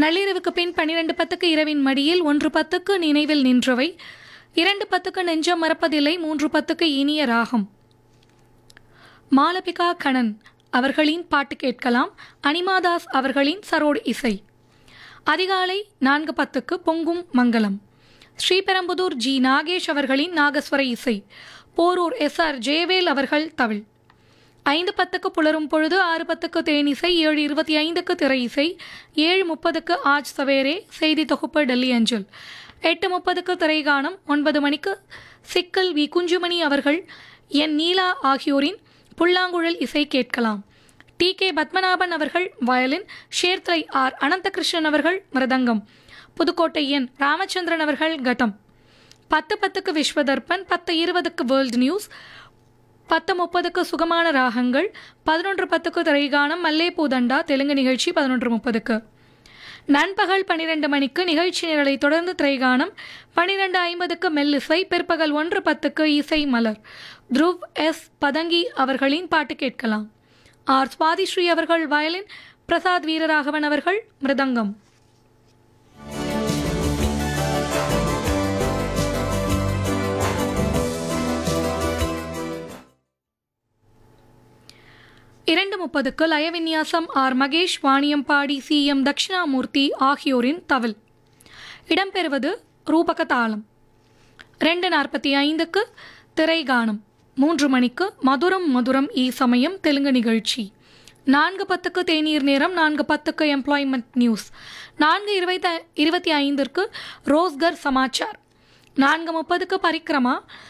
நள்ளிரவுக்கு பின் பன்னிரண்டு பத்துக்கு இரவின் மடியில் ஒன்று பத்துக்கு நினைவில் நின்றவை இரண்டு பத்துக்கு நெஞ்சம் மறப்பதில்லை மூன்று பத்துக்கு இனிய ராகம் மாலபிகா கணன் அவர்களின் பாட்டு கேட்கலாம் அனிமாதாஸ் அவர்களின் சரோடு இசை அதிகாலை நான்கு பத்துக்கு பொங்கும் மங்களம் ஸ்ரீபெரும்புதூர் ஜி நாகேஷ் அவர்களின் நாகஸ்வர இசை போரூர் எஸ் ஆர் ஜெயவேல் அவர்கள் தவில் ஐந்து பத்துக்கு புலரும் பொழுது ஆறு பத்துக்கு தேனிசை ஏழு இருபத்தி ஐந்துக்கு திரை இசை ஏழு முப்பதுக்கு ஆஜ் சவேரே செய்தி தொகுப்பு டெல்லி அஞ்சல் எட்டு முப்பதுக்கு திரைகானம் ஒன்பது மணிக்கு சிக்கல் வி குஞ்சுமணி அவர்கள் என் நீலா ஆகியோரின் புல்லாங்குழல் இசை கேட்கலாம் டி கே பத்மநாபன் அவர்கள் வயலின் ஷேர்த்ரை ஆர் அனந்தகிருஷ்ணன் அவர்கள் மிருதங்கம் புதுக்கோட்டை என் ராமச்சந்திரன் அவர்கள் கட்டம் பத்து பத்துக்கு விஸ்வதர்பன் பத்து இருபதுக்கு வேர்ல்டு நியூஸ் பத்து முப்பதுக்கு சுகமான ராகங்கள் பதினொன்று பத்துக்கு திரைகானம் மல்லேபூதண்டா தெலுங்கு நிகழ்ச்சி பதினொன்று முப்பதுக்கு நண்பகல் பன்னிரெண்டு மணிக்கு நிகழ்ச்சி நிரலை தொடர்ந்து திரைகானம் பன்னிரெண்டு ஐம்பதுக்கு மெல்லிசை பிற்பகல் ஒன்று பத்துக்கு இசை மலர் த்ருவ் எஸ் பதங்கி அவர்களின் பாட்டு கேட்கலாம் ஆர் சுவாதிஸ்ரீ அவர்கள் வயலின் பிரசாத் வீரராகவன் அவர்கள் மிருதங்கம் இரண்டு முப்பதுக்கு லயவிந்யாசம் R Mahesh Vaniyambadi C M Dakshinamurthy ஆகியோரின் தவில் இடம்பெறுவது ரூபக தாளம் ரெண்டு நாற்பத்தி ஐந்துக்கு திரைகானம் மூன்று மணிக்கு மதுரம் மதுரம் ஈ சமயம் தெலுங்கு நிகழ்ச்சி நான்கு பத்துக்கு தேநீர் நேரம் நான்கு பத்துக்கு எம்ப்ளாய்மெண்ட் நியூஸ் நான்கு இருபத்தி இருபத்தி ஐந்திற்கு ரோஸ்கர் சமாச்சார் நான்கு முப்பதுக்கு பரிக்கிரமா